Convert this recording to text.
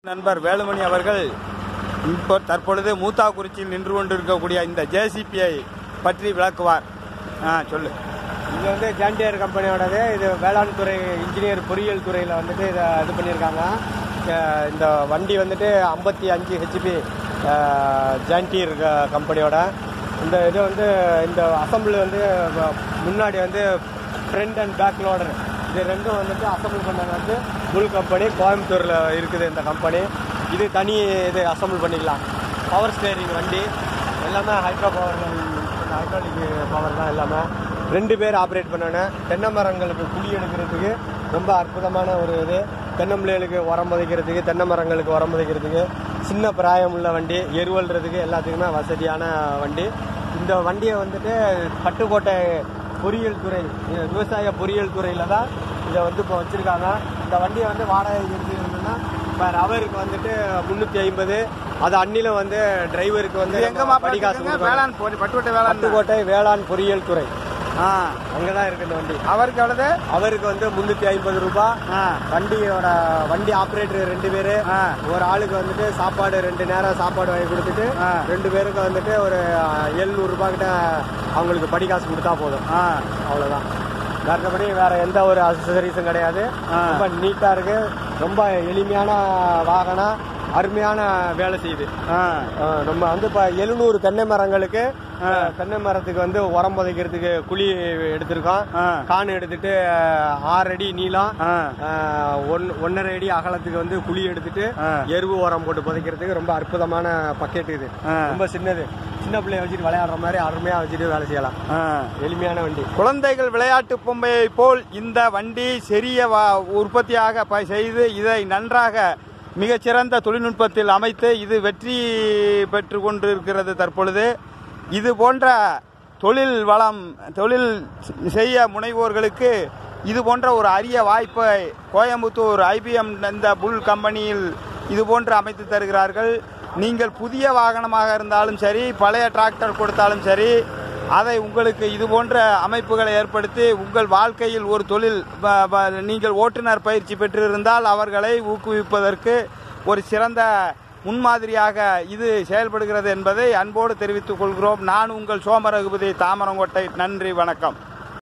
நண்பர் வேலுமணி அவர்கள் இப்போ தற்பொழுது மூத்தாக்குறிச்சியில் நின்று கொண்டிருக்கக்கூடிய இந்த ஜேசிபியை பற்றி விளக்குவார் ஆ சொல்லு இது வந்து ஜாண்டியர் கம்பெனியோடது இது வேளாண் துறை இன்ஜினியர் பொறியியல் துறையில் வந்துட்டு இதை இது பண்ணியிருக்காங்க அஹ் இந்த வண்டி வந்துட்டு ஐம்பத்தி அஞ்சு ஹெச்பி ஜாண்டியர் கம்பெனியோட இந்த இது வந்து இந்த அசம்பிள் வந்து வ- முன்னாடி வந்து ஃப்ரண்ட் அண்ட் பேக் லோடர் இது ரெண்டும் வந்துட்டு அசம்பிள் பண்ணது வந்து புல் கம்பெனி கோயம்புத்தூரில் இருக்குது இந்த கம்பெனி இது தனி இது அசம்பிள் பண்ணிக்கலாம் பவர் ஸ்டேரிங் வண்டி எல்லாமே ஹைட்ரோ பவர் ஹைட்ராலிக் பவர் தான் எல்லாமே ரெண்டு பேர் ஆப்ரேட் பண்ணணும் தென்னை மரங்களுக்கு குழி எடுக்கிறதுக்கு ரொம்ப அற்புதமான ஒரு இது தென்னம்பிள்ளைகளுக்கு உரம் புதைக்கிறதுக்கு தென்னை மரங்களுக்கு உரம் புதைக்கிறதுக்கு சின்ன பிராயம் உள்ள வண்டி எருவல்றதுக்கு எல்லாத்துக்குமே வசதியான வண்டி இந்த வண்டியை வந்துட்டு பட்டுக்கோட்டை பொறியியல் துறை இது விவசாய பொறியியல் துறையில் தான் இதை வந்து இப்போ வச்சுருக்காங்க இந்த வண்டியை வந்து வாடகை எடுத்துருந்தோம்னா இப்போ ரவருக்கு வந்துட்டு முந்நூற்றி ஐம்பது அது அன்னிலும் வந்து டிரைவருக்கு வந்து இது எங்க நம்ம மாப்பிள்ளை படி காசு இருக்குங்க? கொடுக்கணும். வேளாண் பொறி- பட்டுக்கோட்டை வேளாண் பட்டுக்கோட்டை வேளாண் பொறியியல் துறை ஆ அங்கே தான் இருக்கு இந்த வண்டி அவருக்கு எவ்வளவு அவருக்கு வந்து முந்நூற்றி ஐம்பது ரூபாய் ஆ வண்டியோட வண்டி ஆப்ரேட்டர் ரெண்டு பேரு ஆ. ஒரு ஆளுக்கு வந்துட்டு சாப்பாடு ரெண்டு நேரம் சாப்பாடு வாங்கி கொடுத்துட்டு ஆ. ரெண்டு பேருக்கு வந்துட்டு ஒரு எழுநூறு ரூபாய் கிட்ட அவங்களுக்கு படி காசு கொடுத்தா போதும் ஆ அவ்வளவுதான் மற்றபடி வேற எந்த ஒரு அசசரிஸும் கிடையாது ஆ. ரொம்ப நீட்டா இருக்கு ரொம்ப எளிமையான வாகனம் அருமையான வேலை செய்யுது ஆ ஆ, நம்ம வந்து இப்ப எழுநூறு தென்னை மரங்களுக்கு ஆ, தென்னை மரத்துக்கு வந்து உரம் புதைக்கிறதுக்கு குழி எடுத்திருக்கோம் ஆ. கான் எடுத்துட்டு ஆ, ஆறு அடி நீளம் ஆ ஆ, ஒன்- ஒன்னரை அடி அகலத்துக்கு வந்து குழி எடுத்துட்டு ஆ. எருவு உரம் போட்டு புதைக்கிறதுக்கு ரொம்ப அற்புதமான பக்கெட் இது ஆ. ரொம்ப சின்னது சின்ன பிள்ளைய வச்சுட்டு விளையாடுற மாதிரி அருமையா வச்சுட்டு வேலை செய்யலாம் ஆ எளிமையான வண்டி குழந்தைகள் விளையாட்டு பொம்மையை போல் இந்த வண்டி சிறிய வ- உற்பத்தியாக ப- செய்து இதை நன்றாக மிகச்சிறந்த தொழில்நுட்பத்தில் அமைத்து இது வெற்றி பெற்று கொண்டிருக்கிறது தற்பொழுது இது போன்ற தொழில் வளம் தொழில் செய்ய முனைவோர்களுக்கு இது போன்ற ஒரு அரிய வாய்ப்பை கோயம்புத்தூர் ஐபிஎம் இந்த புல் கம்பெனியில் இது போன்று அமைத்து தருகிறார்கள் நீங்கள் புதிய வாகனமாக இருந்தாலும் சரி பழைய டிராக்டர் கொடுத்தாலும் சரி அதை உங்களுக்கு இது போன்ற அமைப்புகளை ஏற்படுத்தி உங்கள் வாழ்க்கையில் ஒரு தொழில் ப- ப- நீங்கள் ஓட்டுநர் பயிற்சி பெற்றிருந்தால் அவர்களை ஊக்குவிப்பதற்கு ஒரு சிறந்த முன்மாதிரியாக இது செயல்படுகிறது என்பதை அன்போடு தெரிவித்துக் கொள்கிறோம் நான் உங்கள் சோமரகுபதி தாமரங்கோட்டை நன்றி வணக்கம்